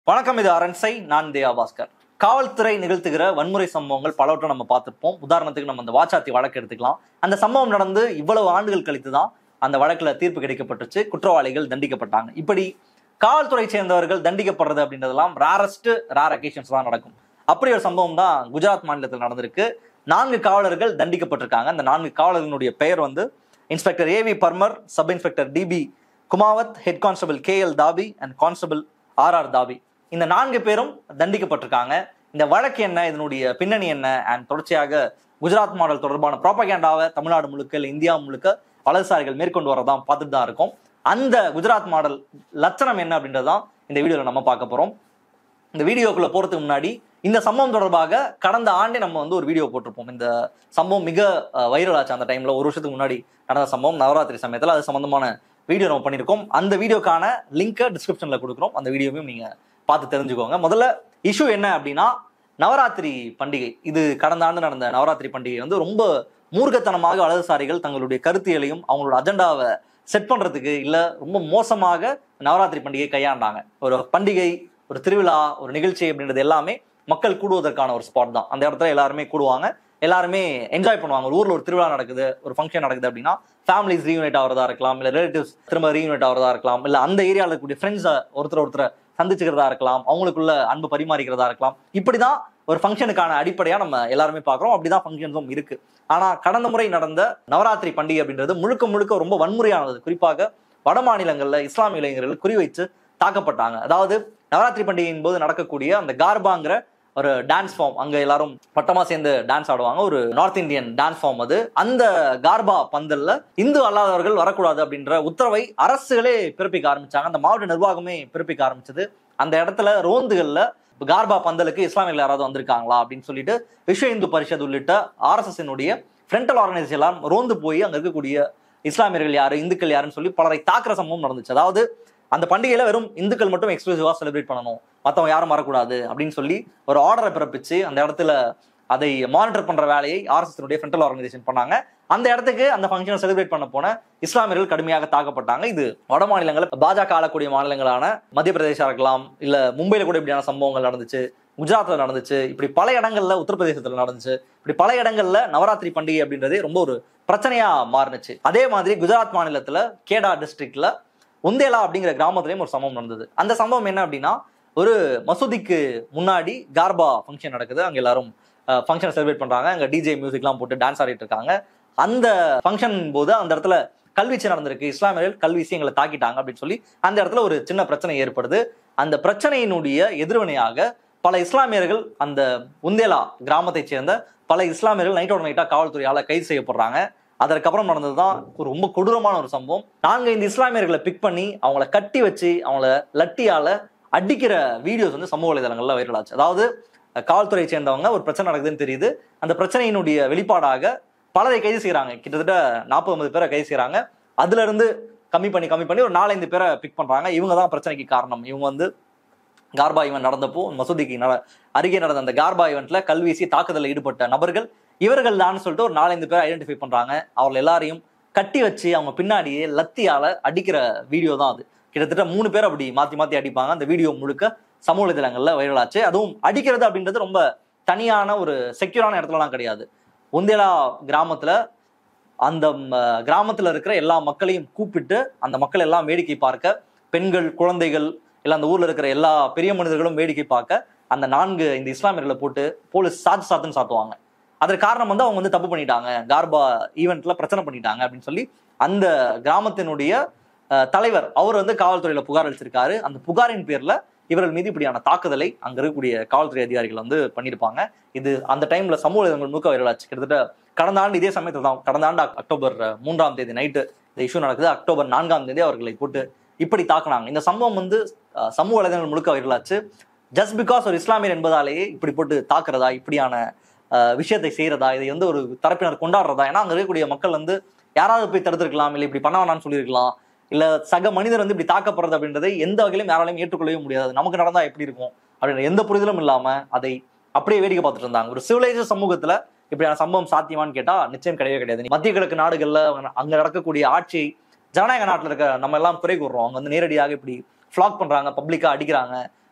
வணக்கம் இது அரண்சை நான் தேயா பாஸ்கர் காவல்துறை நிகழ்த்துகிற வன்முறை சம்பவங்கள் பலவற்றை நம்ம பார்த்திருப்போம் உதாரணத்துக்கு நம்ம அந்த வாச்சாத்தி வழக்கு எடுத்துக்கலாம் அந்த சம்பவம் நடந்து இவ்வளவு ஆண்டுகள் கழித்து தான் அந்த வழக்குல தீர்ப்பு கிடைக்கப்பட்டுச்சு குற்றவாளிகள் தண்டிக்கப்பட்டாங்க இப்படி காவல்துறை சேர்ந்தவர்கள் தண்டிக்கப்படுறது அப்படின்றதெல்லாம் ரேரஸ்ட் ரேர் அகேஷன்ஸ் தான் நடக்கும் அப்படி ஒரு சம்பவம் தான் குஜராத் மாநிலத்தில் நடந்திருக்கு நான்கு காவலர்கள் தண்டிக்கப்பட்டிருக்காங்க அந்த நான்கு காவலர்களுடைய பெயர் வந்து inspector A V Parmar sub inspector D P Kumawat head constable K L Dabhi and constable R R Dabhi இந்த நான்கு பேரும் தண்டிக்கப்பட்டிருக்காங்க இந்த வழக்கு என்ன இதனுடைய பின்னணி என்ன அண்ட் தொடர்ச்சியாக குஜராத் மாடல் தொடர்பான ப்ராபகேண்டாவை தமிழ்நாடு முழுக்க இல்லை இந்தியா முழுக்க வலதுசாரிகள் மேற்கொண்டு வரதான் பார்த்துட்டு தான் இருக்கோம் அந்த குஜராத் மாடல் லட்சணம் என்ன அப்படின்றதான் இந்த வீடியோவில் நம்ம பார்க்க போறோம் இந்த வீடியோக்குள்ள போறதுக்கு முன்னாடி இந்த சம்பவம் தொடர்பாக கடந்த ஆண்டே நம்ம வந்து ஒரு வீடியோ போட்டிருப்போம் இந்த சம்பவம் மிக வைரல் ஆச்சு அந்த டைம்ல ஒரு வருஷத்துக்கு முன்னாடி நடந்த சம்பவம் நவராத்திரி சமயத்துல அது சம்பந்தமான வீடியோ நம்ம பண்ணியிருக்கோம் அந்த வீடியோக்கான லிங்கை டிஸ்கிரிப்ஷன்ல கொடுக்குறோம் அந்த வீடியோவையும் நீங்க பார்த்து தெரிஞ்சுக்கோங்க முதல்ல இஷ்யூ என்ன அப்படின்னா நவராத்திரி பண்டிகை இது கடந்த ஆண்டு நடந்த நவராத்திரி பண்டிகை வந்து ரொம்ப மூர்க்கத்தனமாக வலதுசாரிகள் தங்களுடைய கருத்தியலையும் அவங்களோட அஜெண்டாவை செட் பண்றதுக்கு இல்ல ரொம்ப மோசமாக நவராத்திரி பண்டிகை கையாண்டாங்க ஒரு பண்டிகை ஒரு திருவிழா ஒரு நிகழ்ச்சி அப்படின்றது எல்லாமே மக்கள் கூடுவதற்கான ஒரு ஸ்பாட் தான் அந்த இடத்துல எல்லாருமே கூடுவாங்க எல்லாருமே என்ஜாய் பண்ணுவாங்க ஒரு ஊர்ல ஒரு திருவிழா நடக்குது ஒரு ஃபங்க்ஷன் நடக்குது அப்படின்னா ஃபேமிலிஸ் ரீயூனைட் ஆகிறதா இருக்கலாம் இல்ல ரிலேட்டிவ்ஸ் திரும்ப ரீயூனைட் ஆகிறதா இருக்கலாம் இல்ல அந்த ஏரியாவில் இருக்கக்கூடிய ஃப்ரெண்ட்ஸ் ஒருத்தர் ஒருத்தர் சந்திச்சுக்கிறதா இருக்கலாம் அவங்களுக்குள்ள அன்பு பரிமாறிக்கிறதா இருக்கலாம் இப்படிதான் ஒரு ஃபங்க்ஷனுக்கான அடிப்படையா நம்ம எல்லாருமே பார்க்குறோம் அப்படிதான் ஃபங்க்ஷன்ஸும் இருக்கு ஆனா கடந்த முறை நடந்த நவராத்திரி பண்டிகை அப்படின்றது முழுக்க முழுக்க ரொம்ப வன்முறையானது குறிப்பாக வட மாநிலங்கள்ல இஸ்லாமிய இளைஞர்கள் குறிவைச்சு தாக்கப்பட்டாங்க அதாவது நவராத்திரி பண்டிகையின் போது நடக்கக்கூடிய அந்த கார்பாங்கிற ஒரு டான்ஸ் ஃபார்ம் அங்க எல்லாரும் பட்டமா சேர்ந்து டான்ஸ் ஆடுவாங்க ஒரு நார்த் இந்தியன் டான்ஸ் ஃபார்ம் அது அந்த கார்பா பந்தல்ல இந்து அல்லாதவர்கள் வரக்கூடாது அப்படின்ற உத்தரவை அரசுகளே பிறப்பிக்க ஆரம்பிச்சாங்க அந்த மாவட்ட நிர்வாகமே பிறப்பிக்க ஆரம்பிச்சது அந்த இடத்துல ரோந்துகள்ல கார்பா பந்தலுக்கு இஸ்லாமியர்கள் யாராவது வந்திருக்காங்களா அப்படின்னு சொல்லிட்டு விஸ்வ இந்து பரிஷத் உள்ளிட்ட ஆர்எஸ்எஸ்னுடைய ஃப்ரண்டல் ஆர்கனைசேஷன் எல்லாம் ரோந்து போய் அங்க இருக்கக்கூடிய இஸ்லாமியர்கள் யாரு இந்துக்கள் யாருன்னு சொல்லி பலரை தாக்குற சம்பவம் நடந்துச்சு அதாவது அந்த பண்டிகையில வெறும் இந்துக்கள் மட்டும் எக்ஸ்க்ளூசிவா செலிப்ரேட் பண்ணணும் மத்தவங்க யாரும் வரக்கூடாது அப்படின்னு சொல்லி ஒரு ஆர்டரை பிறப்பிச்சு அந்த இடத்துல அதை மானிட்டர் பண்ற வேலையை ஆர்எஸ்எஸ் ஃப்ரண்டல் ஆர்கனைசேஷன் பண்ணாங்க அந்த இடத்துக்கு அந்த ஃபங்க்ஷனை செலிப்ரேட் பண்ண போன இஸ்லாமியர்கள் கடுமையாக தாக்கப்பட்டாங்க இது வட மாநிலங்கள் பாஜக ஆளக்கூடிய மாநிலங்களான மத்திய பிரதேசா இருக்கலாம் இல்ல மும்பையில கூட இப்படியான சம்பவங்கள் நடந்துச்சு குஜராத்ல நடந்துச்சு இப்படி பல இடங்கள்ல உத்தரப்பிரதேசத்துல நடந்துச்சு இப்படி பல இடங்கள்ல நவராத்திரி பண்டிகை அப்படின்றதே ரொம்ப ஒரு பிரச்சனையா மாறுனுச்சு அதே மாதிரி குஜராத் மாநிலத்துல கேடா டிஸ்ட்ரிக்ட்ல உந்தேலா அப்படிங்கிற கிராமத்துலயும் ஒரு சம்பவம் நடந்தது அந்த சம்பவம் என்ன அப்படின்னா ஒரு மசூதிக்கு முன்னாடி கார்பா ஃபங்க்ஷன் நடக்குது அங்க எல்லாரும் ஃபங்க்ஷன் செலிப்ரேட் பண்றாங்க அங்க டிஜே மியூசிக்லாம் போட்டு டான்ஸ் ஆடிட்டு இருக்காங்க அந்த ஃபங்க்ஷன் போது அந்த இடத்துல கல்வீச்சு நடந்திருக்கு இஸ்லாமியர்கள் கல்வீசி எங்களை தாக்கிட்டாங்க அப்படின்னு சொல்லி அந்த இடத்துல ஒரு சின்ன பிரச்சனை ஏற்படுது அந்த பிரச்சனையினுடைய எதிர்வினையாக பல இஸ்லாமியர்கள் அந்த உந்தேலா கிராமத்தை சேர்ந்த பல இஸ்லாமியர்கள் நைட்டோட நைட்டா காவல்துறையால கைது செய்யப்படுறாங்க அதற்கப்புறம் நடந்ததுதான் ஒரு ரொம்ப கொடூரமான ஒரு சம்பவம் நாங்க இந்த இஸ்லாமியர்களை பிக் பண்ணி அவங்கள கட்டி வச்சு அவங்கள லட்டியால அடிக்கிற வீடியோஸ் வந்து சமூக வலைதளங்கள்ல வைரல் ஆச்சு அதாவது காவல்துறையை சேர்ந்தவங்க ஒரு பிரச்சனை நடக்குதுன்னு தெரியுது அந்த பிரச்சனையினுடைய வெளிப்பாடாக பலரை கைது செய்யறாங்க கிட்டத்தட்ட நாற்பது ஐம்பது பேரை கைது செய்யறாங்க அதுல இருந்து கம்மி பண்ணி கம்மி பண்ணி ஒரு நாலஞ்சு பேரை பிக் பண்றாங்க இவங்க தான் பிரச்சனைக்கு காரணம் இவங்க வந்து கார்பா ஈவெண்ட் நடந்தப்போ மசூதிக்கு நட அருகே நடந்த அந்த கார்பா ஈவெண்ட்ல கல்வீசி தாக்குதலில் ஈடுபட்ட நபர்கள் இவர்கள் தான் சொல்லிட்டு ஒரு நாலஞ்சு பேர் ஐடென்டிஃபை பண்றாங்க அவர்கள் எல்லாரையும் கட்டி வச்சு அவங்க பின்னாடியே லத்தியால அடிக்கிற வீடியோ தான் அது கிட்டத்தட்ட மூணு பேர் அப்படி மாத்தி மாத்தி அடிப்பாங்க அந்த வீடியோ முழுக்க சமூக வலைதளங்கள்ல வைரல் ஆச்சு அதுவும் அடிக்கிறது அப்படின்றது ரொம்ப தனியான ஒரு செக்யூரான இடத்துலலாம் கிடையாது உந்தேலா கிராமத்துல அந்த கிராமத்துல இருக்கிற எல்லா மக்களையும் கூப்பிட்டு அந்த மக்கள் எல்லாம் வேடிக்கை பார்க்க பெண்கள் குழந்தைகள் இல்ல அந்த ஊர்ல இருக்கிற எல்லா பெரிய மனிதர்களும் வேடிக்கை பார்க்க அந்த நான்கு இந்த இஸ்லாமியர்களை போட்டு போலீஸ் சாத்து சாத்துன்னு சாத்துவாங்க அதற்கு காரணம் வந்து அவங்க வந்து தப்பு பண்ணிட்டாங்க கார்பா ஈவெண்ட்ல பிரச்சனை பண்ணிட்டாங்க அப்படின்னு சொல்லி அந்த கிராமத்தினுடைய தலைவர் அவர் வந்து காவல்துறையில புகார் அளிச்சிருக்காரு அந்த புகாரின் பேர்ல இவர்கள் மீது இப்படியான தாக்குதலை அங்க இருக்கக்கூடிய காவல்துறை அதிகாரிகள் வந்து பண்ணியிருப்பாங்க இது அந்த டைம்ல சமூக இதழ்கள் முழுக்க வைரலாச்சு கிட்டத்தட்ட கடந்த ஆண்டு இதே சமயத்தில் தான் கடந்த ஆண்டு அக்டோபர் மூன்றாம் தேதி நைட்டு இந்த இஷ்யூ நடக்குது அக்டோபர் நான்காம் தேதி அவர்களை போட்டு இப்படி தாக்குனாங்க இந்த சம்பவம் வந்து சமூக வலைதளங்கள் முழுக்க வைரலாச்சு ஜஸ்ட் பிகாஸ் ஒரு இஸ்லாமியர் என்பதாலேயே இப்படி போட்டு தாக்குறதா இப்படியான விஷயத்தை செய்யறதா இதை வந்து ஒரு தரப்பினர் கொண்டாடுறதா ஏன்னா அங்க இருக்கக்கூடிய மக்கள் வந்து யாராவது போய் தடுத்திருக்கலாம் இல்லை இப்படி பண்ண வேணாம்னு சொல்லியிருக்கலாம் இல்ல சக மனிதர் வந்து இப்படி தாக்கப்படுறது அப்படின்றதை எந்த வகையிலும் யாராலையும் ஏற்றுக்கொள்ளவே முடியாது நமக்கு நடந்தா எப்படி இருக்கும் அப்படின்ற எந்த புரிதலும் இல்லாம அதை அப்படியே வேடிக்கை பார்த்துட்டு இருந்தாங்க ஒரு சிவிலைசேஷன் சமூகத்துல இப்படியான சம்பவம் சாத்தியமான்னு கேட்டா நிச்சயம் கிடையவே கிடையாது மத்திய கிழக்கு நாடுகள்ல அங்க நடக்கக்கூடிய ஆட்சி ஜனநாயக நாட்டில் இருக்க நம்ம எல்லாம் குறை கூறுறோம் அவங்க வந்து நேரடியாக இப்படி ஃபிளாக் பண்றாங்க பப்ளிக்கா அடிக்கிறாங்க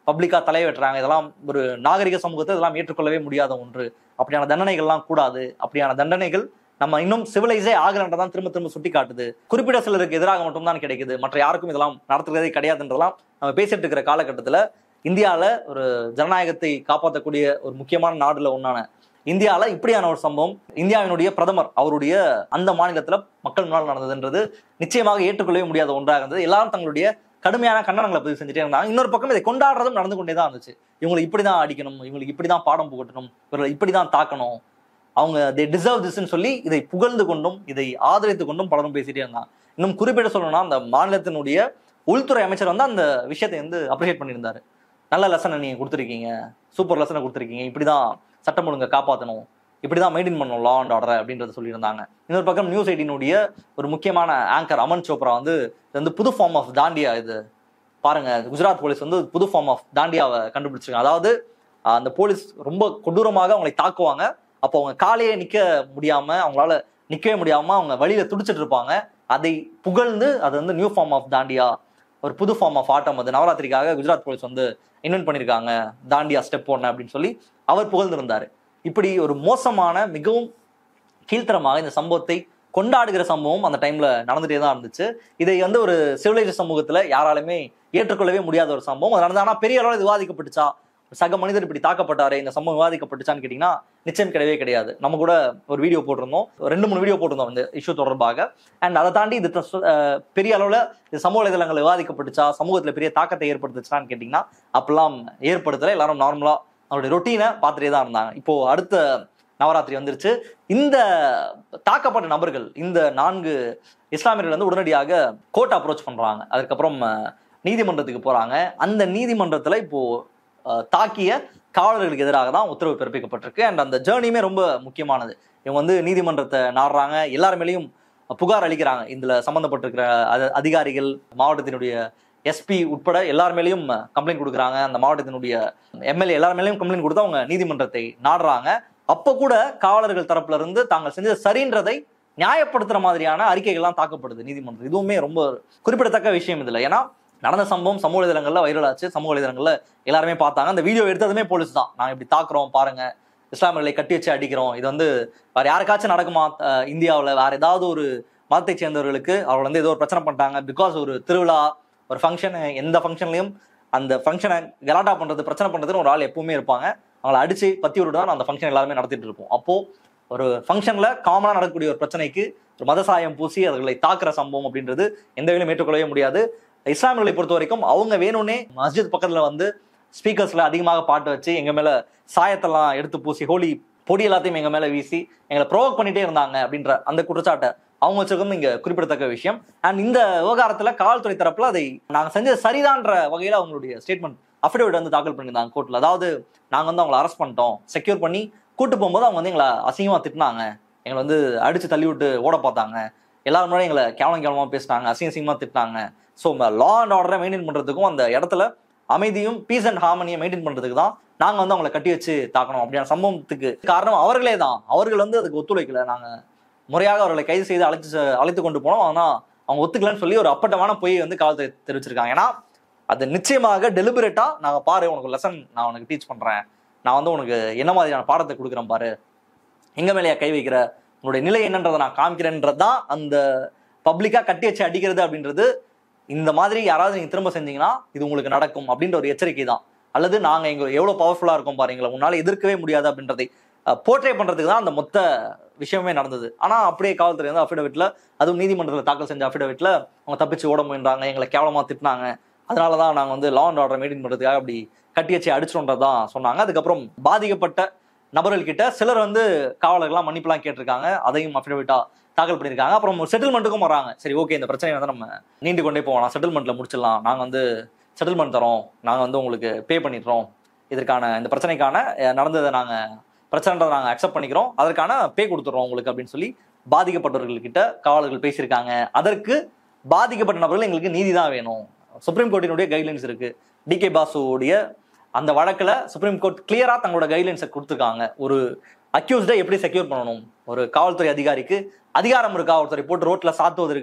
பப்ளிக்கா தலை வெட்டுறாங்க இதெல்லாம் ஒரு நாகரிக சமூகத்தை இதெல்லாம் ஏற்றுக்கொள்ளவே முடியாத ஒன்று அப்படியான தண்டனைகள்லாம் கூடாது அப்படியான தண்டனைகள் நம்ம இன்னும் சிவிலைஸே ஆகலன்றதான் திரும்ப திரும்ப சுட்டி காட்டுது குறிப்பிட்ட சிலருக்கு எதிராக மட்டும்தான் கிடைக்குது மற்ற யாருக்கும் இதெல்லாம் நடத்துறதே கிடையாதுன்றதெல்லாம் நம்ம பேசிட்டு இருக்கிற காலகட்டத்துல இந்தியால ஒரு ஜனநாயகத்தை காப்பாற்றக்கூடிய ஒரு முக்கியமான நாடுல ஒன்னான இந்தியால இப்படியான ஒரு சம்பவம் இந்தியாவினுடைய பிரதமர் அவருடைய அந்த மாநிலத்துல மக்கள் முன்னால் நடந்ததுன்றது நிச்சயமாக ஏற்றுக்கொள்ளவே முடியாத ஒன்றாக இருந்தது எல்லாரும் தங்களுடைய கடுமையான கண்டனங்களை பதிவு செஞ்சுட்டே இருந்தாங்க இன்னொரு பக்கம் இதை கொண்டாடுறதும் நடந்து கொண்டே தான் இருந்துச்சு இவங்களை இப்படிதான் அடிக்கணும் இவங்களுக்கு இப்படிதான் பாடம் புகட்டணும் இவர்களை இப்படிதான் தாக்கணும் அவங்க தே டிசர்வ் திஸ்ன்னு சொல்லி இதை புகழ்ந்து கொண்டும் இதை ஆதரித்து கொண்டும் பலரும் பேசிட்டே இருந்தாங்க இன்னும் குறிப்பிட சொல்லணும்னா அந்த மாநிலத்தினுடைய உள்துறை அமைச்சர் வந்து அந்த விஷயத்தை வந்து அப்ரிஷியேட் பண்ணியிருந்தாரு நல்ல லெசனை நீங்க கொடுத்துருக்கீங்க சூப்பர் லெசனை கொடுத்துருக்கீங்க இப்படிதான் சட்டம் ஒழுங்கை காப்பாற்றணும் இப்படிதான் மெயின்டைன் பண்ணணும் லா அண்ட் ஆர்டர் அப்படின்றத சொல்லியிருந்தாங்க இன்னொரு பக்கம் நியூஸ் எயிட்டினுடைய ஒரு முக்கியமான ஆங்கர் அமன் சோப்ரா வந்து இது வந்து புது ஃபார்ம் ஆஃப் தாண்டியா இது பாருங்க குஜராத் போலீஸ் வந்து புது ஃபார்ம் ஆஃப் தாண்டியாவை கண்டுபிடிச்சிருக்காங்க அதாவது ஆஹ், அந்த போலீஸ் ரொம்ப கொடூரமாக அவங்களை தாக்குவாங்க அப்போ அவங்க காலையே நிக்க முடியாம அவங்களால நிக்கவே முடியாம அவங்க வழியில துடிச்சிட்டு இருப்பாங்க அதை புகழ்ந்து அது வந்து நியூ ஃபார்ம் ஆஃப் தாண்டியா ஒரு புது ஃபார்ம் ஆஃப் ஆட்டம் அது நவராத்திரிக்காக குஜராத் போலீஸ் வந்து இன்வென்ட் பண்ணியிருக்காங்க தாண்டியா ஸ்டெப் ஒன்று அப்படின்னு சொல்லி அவர் புகழ்ந்திருந்தாரு இப்படி ஒரு மோசமான மிகவும் கீழ்த்தரமாக இந்த சம்பவத்தை கொண்டாடுகிற சம்பவம் அந்த டைம்ல நடந்துட்டே தான் இருந்துச்சு இதை வந்து ஒரு சிவிலைச சமூகத்துல யாராலுமே ஏற்றுக்கொள்ளவே முடியாத ஒரு சம்பவம் அது நடந்தது ஆனா பெரிய அளவில் இது விவாதிக்கப்பட்டுச்சா சக மனிதர் இப்படி தாக்கப்பட்டாரு இந்த சம்பவம் விவாதிக்கப்பட்டுச்சான்னு கேட்டீங்கன்னா நிச்சயம் கிடையவே கிடையாது நம்ம கூட ஒரு வீடியோ போட்டிருந்தோம் ஒரு ரெண்டு மூணு வீடியோ போட்டிருந்தோம் இந்த இஷ்யூ தொடர்பாக அண்ட் அதை தாண்டி இது த- அஹ் பெரிய அளவுல இது சமூக வலைதளங்கள் விவாதிக்கப்பட்டுச்சா சமூகத்துல பெரிய தாக்கத்தை ஏற்படுத்துச்சான்னு கேட்டீங்கன்னா அப்பெல்லாம் ஏற்படுத்தல எல்லாரும் நார்மலா அவருடைய ரொட்டீனை பார்த்துட்டே தான் இருந்தாங்க இப்போ அடுத்த நவராத்திரி வந்துருச்சு இந்த தாக்கப்பட்ட நபர்கள் இந்த நான்கு இஸ்லாமியர்கள் வந்து உடனடியாக கோர்ட் அப்ரோச் பண்றாங்க அதுக்கப்புறம் அஹ், நீதிமன்றத்துக்கு போறாங்க அந்த நீதிமன்றத்துல இப்போ அஹ், தாக்கிய காவலர்களுக்கு எதிராக தான் உத்தரவு பிறப்பிக்கப்பட்டிருக்கு அண்ட் அந்த ஜேர்னியுமே ரொம்ப முக்கியமானது இவங்க வந்து நீதிமன்றத்தை நாடுறாங்க எல்லார் மேலேயும் புகார் அளிக்கிறாங்க இதுல சம்பந்தப்பட்டிருக்கிற அத- அதிகாரிகள் மாவட்டத்தினுடைய எஸ்பி உட்பட எல்லார் மேலேயும் கம்ப்ளைண்ட் கொடுக்குறாங்க அந்த மாவட்டத்தினுடைய எம்எல்ஏ எல்லார் மேலேயும் கம்ப்ளைண்ட் கொடுத்து அவங்க நீதிமன்றத்தை நாடுறாங்க அப்ப கூட காவலர்கள் தரப்புல இருந்து தாங்கள் செஞ்சது சரின்றதை நியாயப்படுத்துற மாதிரியான அறிக்கைகள்லாம் தாக்கப்படுது நீதிமன்றம் இதுவுமே ரொம்ப குறிப்பிடத்தக்க விஷயம் இதுல ஏன்னா நடந்த சம்பவம் சமூக வலைதளங்கள்ல வைரல் ஆச்சு சமூக வலைதளங்கள்ல எல்லாருமே பார்த்தாங்க அந்த வீடியோ எடுத்ததுமே போலீஸ் தான் நாங்க இப்படி தாக்குறோம் பாருங்க இஸ்லாமியர்களை கட்டி வச்சு அடிக்கிறோம் இது வந்து வேற யாருக்காச்சும் நடக்குமா அஹ் இந்தியாவுல வேற ஏதாவது ஒரு மதத்தை சேர்ந்தவர்களுக்கு அவர் வந்து ஏதோ ஒரு பிரச்சனை பண்ணிட்டாங்க பிகாஸ் ஒரு திருவிழா ஒரு ஃபங்க்ஷன் எந்த ஃபங்க்ஷன்லயும் அந்த ஃபங்க்ஷனை கலாட்டா பண்றது பிரச்சனை பண்றதுன்னு ஒரு ஆள் எப்பவுமே இருப்பாங்க அவங்கள அடிச்சு பத்தி விட்டு தான் அந்த ஃபங்க்ஷன் எல்லாருமே நடத்திட்டு இருப்போம் அப்போ ஒரு ஃபங்க்ஷன்ல காமனா நடக்கக்கூடிய ஒரு பிரச்சனைக்கு ஒரு மதசாயம் பூசி அவர்களை தாக்குற சம்பவம் அப்படின்றது எந்த வகையிலும் ஏற்றுக்கொள்ளவே முடியாது இஸ்லாமியர்களை பொறுத்த வரைக்கும் அவங்க வேணும்னே மஸ்ஜித் பக்கத்துல வந்து ஸ்பீக்கர்ஸ்ல அதிகமாக பாட்டு வச்சு எங்க மேல சாயத்தெல்லாம் எடுத்து பூசி ஹோலி பொடி எல்லாத்தையும் எங்க மேல வீசி எங்களை ப்ரோவோக் பண்ணிட்டே இருந்தாங்க அப்படின்ற அந்த குற்றச்சாட்டை அவங்க வச்சிருக்கணும் இங்க குறிப்பிடத்தக்க விஷயம் அண்ட் இந்த விவகாரத்துல காவல்துறை தரப்புல அதை நாங்க செஞ்சது சரிதான்ற வகையில அவங்களுடைய ஸ்டேட்மெண்ட் அஃபிடவிட் வந்து தாக்கல் பண்ணியிருந்தாங்க கோர்ட்ல அதாவது நாங்க வந்து அவங்களை அரெஸ்ட் பண்ணிட்டோம் செக்யூர் பண்ணி கூட்டு போகும்போது அவங்க வந்து எங்களை அசிங்கமா திட்டினாங்க எங்களை வந்து அடிச்சு தள்ளி விட்டு ஓட பார்த்தாங்க எல்லாரும் முன்னாடி எங்களை கேவலம் கேவலமா பேசினாங்க அசிங்க அசிங்கமா திட்டினாங்க ஸோ லா அண்ட் ஆர்டரை மெயின்டைன் பண்றதுக்கும் அந்த இடத்துல அமைதியும் பீஸ் அண்ட் ஹார்மனியை மெயின்டைன் பண்றதுக்கு தான் நாங்க வந்து அவங்களை கட்டி வச்சு தாக்கணும் அப்படியான சம்பவத்துக்கு காரணம் அவர்களே தான் அவர்கள் வந்து அதுக்கு ஒத்துழைக்கல நாங்க முறையாக அவர்களை கைது செய்து அழைத்து அழைத்து கொண்டு போனோம் ஆனா அவங்க ஒத்துக்கலன்னு சொல்லி ஒரு அப்பட்டமான பொய் வந்து காவல்துறை தெரிவிச்சிருக்காங்க ஏன்னா அது நிச்சயமாக டெலிபரேட்டா நாங்க பாரு உனக்கு லெசன் நான் உனக்கு டீச் பண்றேன் நான் வந்து உனக்கு என்ன மாதிரியான பாடத்தை கொடுக்குறேன் பாரு எங்க மேலேயா கை வைக்கிற உன்னுடைய நிலை என்னன்றதை நான் காமிக்கிறேன்றது தான் அந்த பப்ளிக்கா கட்டி வச்சு அடிக்கிறது அப்படின்றது இந்த மாதிரி யாராவது நீங்க திரும்ப செஞ்சீங்கன்னா இது உங்களுக்கு நடக்கும் அப்படின்ற ஒரு எச்சரிக்கை தான் அல்லது நாங்க எங்க எவ்வளவு பவர்ஃபுல்லா இருக்கோம் பாருங்களேன் உன்னால எதிர்க்கவே முடியாது அப்படின்றதை போர்ட்ரே பண்றதுக்கு தான் அந்த மொத்த விஷயமே நடந்தது ஆனா அப்படியே காவல்துறை வந்து அஃபிடவிட்ல அதுவும் நீதிமன்றத்தில் தாக்கல் செஞ்ச அஃபிடவிட்ல அவங்க தப்பிச்சு ஓட முயன்றாங்க எங்களை கேவலமா திட்டினாங்க அதனாலதான் நாங்க வந்து லா அண்ட் ஆர்டர் மெயின்டைன் பண்றதுக்காக அப்படி கட்டி வச்சு அடிச்சிட்டோன்றதான் சொன்னாங்க அதுக்கப்புறம் பாதிக்கப்பட்ட நபர்கள் கிட்ட சிலர் வந்து காவலர்கள்லாம் மன்னிப்புலாம் கேட்டிருக்காங்க அதையும் அஃபிடவிட்டா தாக்கல் பண்ணியிருக்காங்க அப்புறம் ஒரு செட்டில்மெண்ட்டுக்கும் வராங்க சரி ஓகே இந்த பிரச்சனையை வந்து நம்ம நீண்டு கொண்டே போகலாம் செட்டில்மெண்ட்ல முடிச்சிடலாம் நாங்க வந்து செட்டில்மெண்ட் தரோம் நாங்க வந்து உங்களுக்கு பே பண்ணிடுறோம் இதற்கான இந்த பிரச்சனைக்கான அஹ், நடந்ததை நாங்க பிரச்சனைன்றதை நாங்க அக்செப்ட் பண்ணிக்கிறோம் அதற்கான பே கொடுத்துட்றோம் உங்களுக்கு அப்படின்னு சொல்லி பாதிக்கப்பட்டவர்கள்கிட்ட காவலர்கள் பேசியிருக்காங்க அதற்கு பாதிக்கப்பட்ட நபர்கள் எங்களுக்கு நீதி தான் வேணும் சுப்ரீம் கோர்ட்டினுடைய கைட்லைன்ஸ் இருக்கு டி கே பாசுடைய அந்த வழக்குல சுப்ரீம் கோர்ட் கிளியரா தங்களோட கைட்லைன்ஸை கொடுத்துருக்காங்க ஒரு அக்யூஸ்டை எப்படி செக்யூர் பண்ணணும் ஒரு காவல்துறை அதிகாரிக்கு அதிகாரம் இருக்கா ஒருத்தரை போட்டு ரோட்ல சாத்துவதற்கு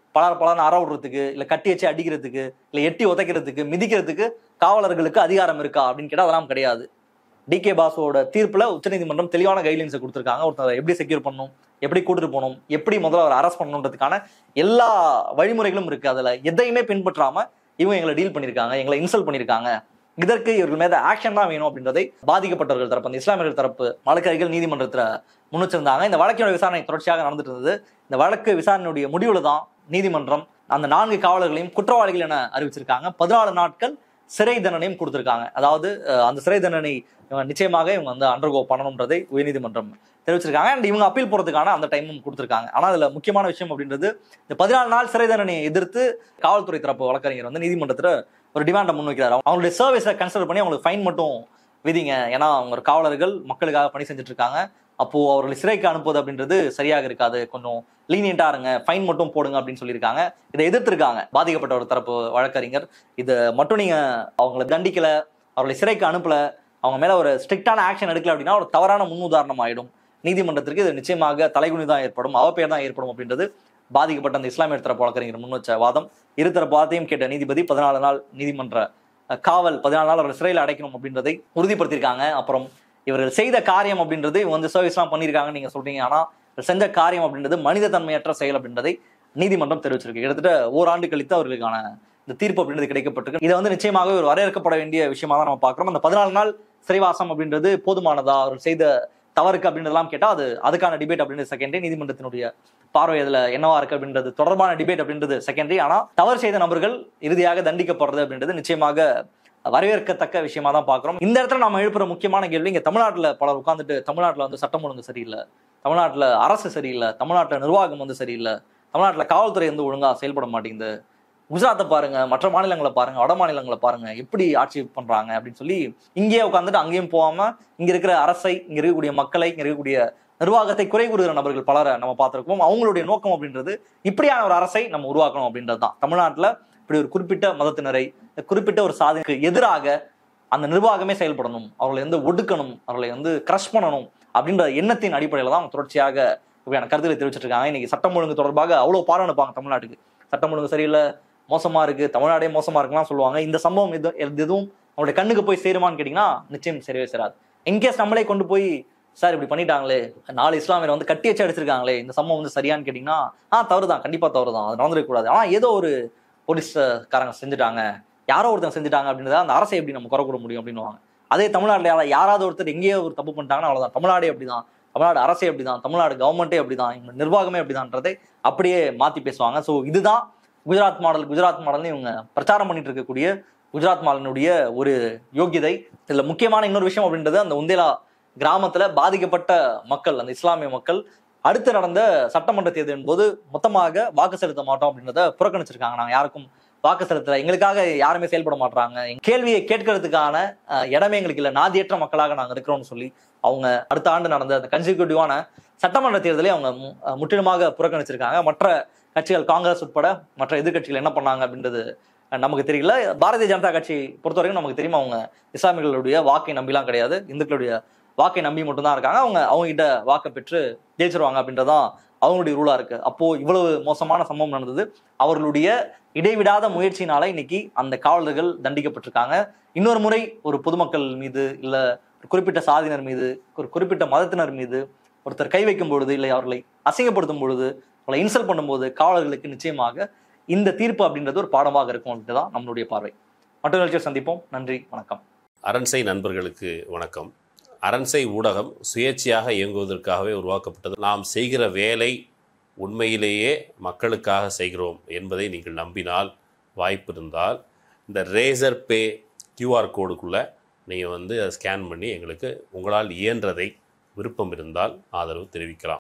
பலார் பலார்னு அற விடுறதுக்கு இல்ல கட்டி வச்சு அடிக்கிறதுக்கு இல்ல எட்டி உதைக்கிறதுக்கு மிதிக்கிறதுக்கு காவலர்களுக்கு அதிகாரம் இருக்கா அப்படின்னு கேட்டா அதெல்லாம் கிடையாது டிகே பாசுவோட தீர்ப்புல உச்சநீதிமன்றம் தெளிவான கைட்லைன்ஸை கொடுத்துருக்காங்க ஒருத்தர் எப்படி செக்யூர் பண்ணணும் எப்படி கூட்டிட்டு போகணும் எப்படி முதல்ல அவர் அரெஸ்ட் பண்ணணுன்றதுக்கான எல்லா வழிமுறைகளும் இருக்கு அதுல எதையுமே பின்பற்றாம இவங்க எங்களை டீல் பண்ணியிருக்காங்க எங்களை இன்சல்ட் பண்ணியிருக்காங்க இதற்கு இவர்கள் மீது ஆக்ஷன் தான் வேணும் அப்படின்றதை பாதிக்கப்பட்டவர்கள் தரப்பு அந்த இஸ்லாமியர்கள் தரப்பு வழக்கறிஞர்கள் நீதிமன்றத்துல முன் வச்சிருந்தாங்க இந்த வழக்கினுடைய விசாரணை தொடர்ச்சியாக நடந்துட்டு இருந்தது இந்த வழக்கு விசாரணையுடைய முடிவுல தான் நீதிமன்றம் அந்த நான்கு காவலர்களையும் குற்றவாளிகள் என அறிவிச்சிருக்காங்க பதினாலு நாட்கள் சிறை தண்டனையும் கொடுத்திருக்காங்க அதாவது அஹ், அந்த சிறை தண்டனை இவங்க நிச்சயமாக இவங்க வந்து அண்டர்கோ பண்ணணுன்றதை உயர்நீதிமன்றம் தெரிவிச்சிருக்காங்க அண்ட் இவங்க அப்பீல் போறதுக்கான அந்த டைமும் கொடுத்திருக்காங்க ஆனா அதுல முக்கியமான விஷயம் அப்படின்றது இந்த பதினாலு நாள் சிறை தண்டனையை எதிர்த்து காவல்துறை தரப்பு வழக்கறிஞர் வந்து நீதிமன்றத்துல ஒரு டிமாண்டை முன்வைக்கிறார் அவங்களுடைய சர்வீஸை கன்சிடர் பண்ணி அவங்களுக்கு ஃபைன் மட்டும் விதிங்க ஏன்னா அவங்க ஒரு காவலர்கள் மக்களுக்காக பணி செஞ்சுட்டு இருக்காங்க அப்போ அவர்களை சிறைக்கு அனுப்புவது அப்படின்றது சரியாக இருக்காது கொஞ்சம் லீனியண்டா இருங்க ஃபைன் மட்டும் போடுங்க அப்படின்னு சொல்லியிருக்காங்க இதை எதிர்த்திருக்காங்க பாதிக்கப்பட்ட ஒரு தரப்பு வழக்கறிஞர் இதை மட்டும் நீங்க அவங்களை தண்டிக்கல அவர்களை சிறைக்கு அனுப்பல அவங்க மேல ஒரு ஸ்ட்ரிக்டான ஆக்ஷன் எடுக்கல அப்படின்னா ஒரு தவறான முன்னுதாரணம் ஆயிடும் நீதிமன்றத்திற்கு இது நிச்சயமாக தலைகுனி தான் ஏற்படும் அவப்பெயர் தான் ஏற்படும் அப்படின்றது பாதிக்கப்பட்ட அந்த இஸ்லாமிய தரப்பு வழக்கறிஞர் முன் வச்ச வாதம் இருதரப்பு வாதத்தையும் கேட்ட நீதிபதி பதினாலு நாள் நீதிமன்ற அஹ், காவல் பதினாலு நாள் அவர்கள் சிறையில் அடைக்கணும் அப்படின்றதை உறுதிப்படுத்தியிருக்காங்க அப்புறம் இவர்கள் செய்த காரியம் அப்படின்றது இவங்க வந்து சர்வீஸ்லாம் பண்ணியிருக்காங்க நீங்க சொல்றீங்க ஆனா இவர் செஞ்ச காரியம் அப்படின்றது மனித தன்மையற்ற செயல் அப்படின்றதை நீதிமன்றம் தெரிவிச்சிருக்கு கிட்டத்தட்ட ஓராண்டு கழித்து அவர்களுக்கான இந்த தீர்ப்பு அப்படின்றது கிடைக்கப்பட்டிருக்கு இதை வந்து நிச்சயமாக ஒரு வரையறுக்கப்பட வேண்டிய விஷயமா தான் நம்ம பார்க்கிறோம் அந்த பதினாலு நாள் சிறைவாசம் அப்படின்றது போதுமானதா அவர் செய்த தவறுக்கு அப்படின்றதெல்லாம் கேட்டா அது அதுக்கான டிபேட் அப்படின்றது செகண்டரி நீதிமன்றத்தினுடைய பார்வை அதுல என்னவா இருக்கு அப்படின்றது தொடர்பான டிபேட் அப்படின்றது செகண்டரி ஆனா தவறு செய்த நபர்கள் இறுதியாக தண்டிக்கப்படுறது அப்படின்றது நிச்சயமாக வரவேற்கத்தக்க விஷயமா தான் பார்க்கிறோம் இந்த இடத்துல நம்ம எழுப்புற முக்கியமான கேள்வி இங்க தமிழ்நாட்டுல பலர் உட்கார்ந்துட்டு தமிழ்நாட்டுல வந்து சட்டம் ஒழுங்கு சரியில்லை தமிழ்நாட்டுல அரசு சரியில்லை தமிழ்நாட்டுல நிர்வாகம் வந்து சரியில்லை தமிழ்நாட்டுல காவல்துறை வந்து ஒழுங்கா செயல்பட மாட்டேங்குது குஜராத்தை பாருங்க மற்ற மாநிலங்களை பாருங்க வட மாநிலங்களை பாருங்க எப்படி ஆட்சி பண்றாங்க அப்படின்னு சொல்லி இங்கேயே உட்காந்துட்டு அங்கேயும் போகாம இங்க இருக்கிற அரசை இங்க இருக்கக்கூடிய மக்களை இங்க இருக்கக்கூடிய நிர்வாகத்தை குறை கூறுகிற நபர்கள் பலரை நம்ம பார்த்திருக்கோம் அவங்களுடைய நோக்கம் அப்படின்றது இப்படியான ஒரு அரசை நம்ம உருவாக்கணும் அப்படின்றது தான் தமிழ்நாட்டுல இப்படி ஒரு குறிப்பிட்ட மதத்தினரை குறிப்பிட்ட ஒரு சாதிக்கு எதிராக அந்த நிர்வாகமே செயல்படணும் அவர்களை வந்து ஒடுக்கணும் அவர்களை வந்து கிரஷ் பண்ணணும் அப்படின்ற எண்ணத்தின் அடிப்படையில தான் அவங்க தொடர்ச்சியாக இப்படியான கருத்துக்களை தெரிவிச்சிட்டு இருக்காங்க இன்னைக்கு சட்டம் ஒழுங்கு தொடர்பாக அவ்வளவு பாடம் அனுப்பாங்க தமிழ்நாட்டுக்கு சட்டம் ஒழுங்கு சரியில்லை மோசமா இருக்கு தமிழ்நாடே மோசமா இருக்குலாம் சொல்லுவாங்க இந்த சம்பவம் எது எது- எதுவும் அவங்களுடைய கண்ணுக்கு போய் சேருமான்னு கேட்டீங்கன்னா நிச்சயம் சேரவே சேராது இன்கேஸ் நம்மளே கொண்டு போய் சார் இப்படி பண்ணிட்டாங்களே நாலு இஸ்லாமியரை வந்து கட்டி வச்சு அடிச்சிருக்காங்களே இந்த சம்பவம் வந்து சரியான்னு கேட்டீங்கன்னா ஆ தவறுதான் கண்டிப்பா தவறுதான் அது நடந்துடக் கூடாது ஆனா ஏதோ ஒரு போலீஸ்காரங்க செஞ்சுட்டாங்க யாரோ ஒருத்தன் செஞ்சுட்டாங்க அப்படின்றத அந்த அரசை எப்படி நம்ம குறை கூற முடியும் அப்படின்னுவாங்க அதே தமிழ்நாட்டில் யாரா யாராவது ஒருத்தர் எங்கேயோ ஒரு தப்பு பண்ணிட்டாங்கன்னா அவ்வளவுதான் தமிழ்நாடே அப்படிதான் தமிழ்நாடு அரசே அப்படிதான் தமிழ்நாடு கவர்மெண்ட்டே அப்படிதான் இவங்க நிர்வாகமே அப்படிதான்றதை அப்படியே மாத்தி பேசுவாங்க ஸோ இதுதான் குஜராத் மாடல் குஜராத் மாடல்னு இவங்க பிரச்சாரம் பண்ணிட்டு இருக்கக்கூடிய குஜராத் மாடலினுடைய ஒரு யோகியதை இதுல முக்கியமான இன்னொரு விஷயம் அப்படின்றது அந்த உந்தேலா கிராமத்துல பாதிக்கப்பட்ட மக்கள் அந்த இஸ்லாமிய மக்கள் அடுத்து நடந்த சட்டமன்ற தேர்தலின் போது மொத்தமாக வாக்கு செலுத்த மாட்டோம் அப்படின்றத புறக்கணிச்சிருக்காங்க நாங்க யாருக்கும் வாக்கு செலுத்தல எங்களுக்காக யாருமே செயல்பட மாட்டாங்க கேள்வியை கேட்கறதுக்கான அஹ், இடமே எங்களுக்கு இல்ல நாதியற்ற மக்களாக நாங்க இருக்கிறோம்னு சொல்லி அவங்க அடுத்த ஆண்டு நடந்த அந்த கன்சிக்யூட்டிவான சட்டமன்ற தேர்தலை அவங்க மு- அஹ், முற்றிலுமாக புறக்கணிச்சிருக்காங்க மற்ற கட்சிகள் காங்கிரஸ் உட்பட மற்ற எதிர்க்கட்சிகள் என்ன பண்ணாங்க அப்படின்றது அஹ், நமக்கு தெரியல பாரதிய ஜனதா கட்சி பொறுத்த வரைக்கும் நமக்கு தெரியும் அவங்க இஸ்லாமியர்களுடைய வாக்கை நம்பிலாம் கிடையாது இந்துக்களுடைய வாக்கை நம்பி மட்டும்தான் இருக்காங்க அவங்க அவங்க கிட்ட வாக்கை பெற்று ஜெயிச்சிருவாங்க அப்படின்றதான் அவங்களுடைய ரூலா இருக்கு அப்போ இவ்வளவு மோசமான சம்பவம் நடந்தது அவர்களுடைய இடைவிடாத முயற்சியினால இன்னைக்கு அந்த காவலர்கள் தண்டிக்கப்பட்டிருக்காங்க இன்னொரு முறை ஒரு பொதுமக்கள் மீது இல்ல ஒரு குறிப்பிட்ட சாதியினர் மீது ஒரு குறிப்பிட்ட மதத்தினர் மீது ஒருத்தர் கை வைக்கும் பொழுது இல்லை அவர்களை அசிங்கப்படுத்தும் பொழுது அவர்களை இன்சல்ட் பண்ணும்போது காவலர்களுக்கு நிச்சயமாக இந்த தீர்ப்பு அப்படின்றது ஒரு பாடமாக இருக்கும் அப்படின்ட்டு தான் நம்மளுடைய பார்வை மற்றொரு நிகழ்ச்சியை சந்திப்போம் நன்றி வணக்கம் அரண்சை நண்பர்களுக்கு வணக்கம் அரண்சை ஊடகம் சுயேட்சையாக இயங்குவதற்காகவே உருவாக்கப்பட்டது நாம் செய்கிற வேலை உண்மையிலேயே மக்களுக்காக செய்கிறோம் என்பதை நீங்கள் நம்பினால் வாய்ப்பு இருந்தால் இந்த ரேசர் பே கியூஆர் கோடுக்குள்ளே நீங்கள் வந்து அதை ஸ்கேன் பண்ணி எங்களுக்கு உங்களால் இயன்றதை விருப்பம் இருந்தால் ஆதரவு தெரிவிக்கலாம்